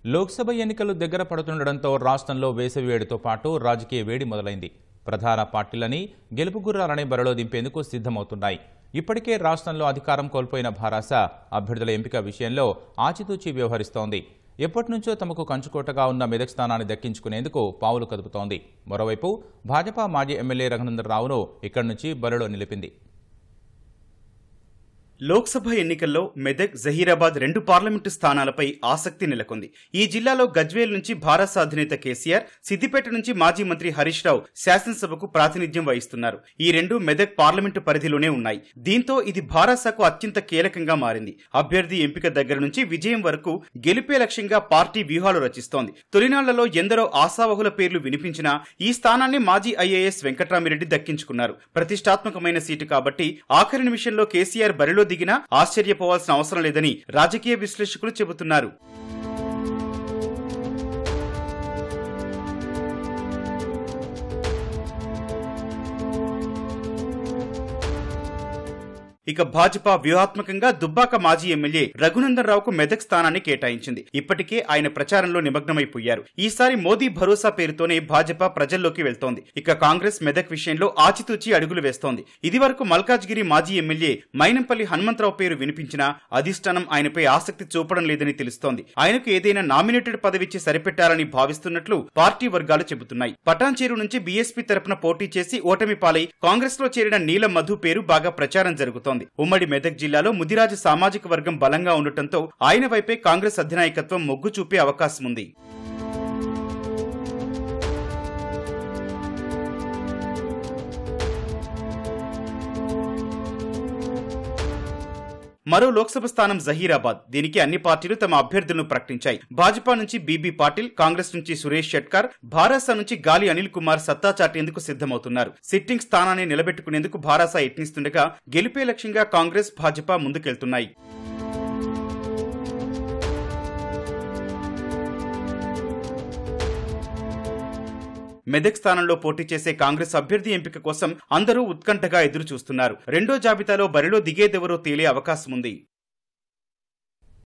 లోక్సభ ఎన్నికలు దగ్గర పడుతుండటంతో రాష్ట్రంలో వేసవి వేడితో పాటు రాజకీయ వేడి మొదలైంది ప్రధాన పార్టీలని గెలుపు గుర్రాలని బరిలో దింపేందుకు సిద్ధమవుతున్నాయి ఇప్పటికే రాష్ట్రంలో అధికారం కోల్పోయిన భారాస అభ్యర్థుల ఎంపిక విషయంలో ఆచితూచి వ్యవహరిస్తోంది ఎప్పటి నుంచో తమకు కంచుకోటగా ఉన్న మెదక్ స్థానాన్ని దక్కించుకునేందుకు పావులు కదుపుతోంది మరోవైపు భాజపా మాజీ ఎమ్మెల్యే రఘునందన్ రావును ఇక్కడి నుంచి బరిలో నిలిపింది లోక్సభ ఎన్నికల్లో మెదక్ జహీరాబాద్ రెండు పార్లమెంటు స్థానాలపై ఆసక్తి నెలకొంది ఈ జిల్లాలో గజ్వేల్ నుంచి భారత అధినేత కేసీఆర్ సిద్దిపేట నుంచి మాజీ మంత్రి హరీష్ రావు శాసనసభకు ప్రాతినిధ్యం వహిస్తున్నారు ఈ రెండు మెదక్ పార్లమెంటు పరిధిలోనే ఉన్నాయి దీంతో ఇది భారసకు అత్యంత కీలకంగా మారింది అభ్యర్థి ఎంపిక దగ్గర నుంచి విజయం వరకు గెలిపే లక్ష్యంగా పార్టీ వ్యూహాలు రచిస్తోంది తొలినాళ్లలో ఎందరో ఆశావహుల పేర్లు వినిపించినా ఈ స్థానాన్ని మాజీ ఐఏఎస్ వెంకట్రామిరెడ్డి దక్కించుకున్నారు ప్రతిష్టాత్మకమైన సీటు కాబట్టి ఆఖరి నిమిషంలో కేసీఆర్ బరిలో దిగినా ఆశ్చర్యపోవాల్సిన అవసరం లేదని రాజకీయ విశ్లేషకులు చెబుతున్నారు ఇక భాజపా వ్యూహాత్మకంగా దుబ్బాక మాజీ ఎమ్మెల్యే రఘునందన్ రావుకు మెదక్ స్థానాన్ని కేటాయించింది ఇప్పటికే ఆయన ప్రచారంలో నిమగ్నమైపోయారు ఈసారి మోదీ భరోసా పేరుతోనే భాజపా ప్రజల్లోకి వెళ్తోంది ఇక కాంగ్రెస్ మెదక్ విషయంలో ఆచితూచి అడుగులు వేస్తోంది ఇదివరకు మల్కాజ్గిరి మాజీ ఎమ్మెల్యే మైనంపల్లి హనుమంతరావు పేరు వినిపించినా అధిష్టానం ఆయనపై ఆసక్తి చూపడం లేదని తెలుస్తోంది ఆయనకు ఏదైనా నామినేటెడ్ పదవిచ్చి సరిపెట్టాలని భావిస్తున్నట్లు పార్టీ వర్గాలు చెబుతున్నాయి పటాన్చేరు నుంచి బీఎస్పీ తరపున పోటీ చేసి ఓటమి పాలై కాంగ్రెస్ లో చేరిన నీలం మధు పేరు బాగా ప్రచారం జరుగుతోంది ఉమ్మడి మెదక్ జిల్లాలో ముదిరాజు సామాజిక వర్గం బలంగా ఉండటంతో ఆయన వైపే కాంగ్రెస్ అధినాయకత్వం మొగ్గు చూపే అవకాశం ఉంది మరో లోక్సభ స్థానం జహీరాబాద్ దీనికి అన్ని పార్టీలు తమ అభ్యర్థులను ప్రకటించాయి భాజపా నుంచి బీబీ పాటిల్ కాంగ్రెస్ నుంచి సురేష్ షెట్కర్ భారాస నుంచి గాలి అనిల్ కుమార్ సత్తా చాటేందుకు సిద్ధమవుతున్నారు సిట్టింగ్ స్థానాన్ని నిలబెట్టుకునేందుకు భారాస యత్నిస్తుండగా గెలిపే లక్ష్యంగా కాంగ్రెస్ భాజపా ముందుకెళ్తున్నాయి మెదక్ స్థానంలో పోటీ చేసే కాంగ్రెస్ అభ్యర్థి ఎంపిక కోసం అందరూ ఉత్కంఠగా ఎదురు చూస్తున్నారు రెండో జాబితాలో బరిలో దిగేదెవరో తేలే అవకాశం ఉంది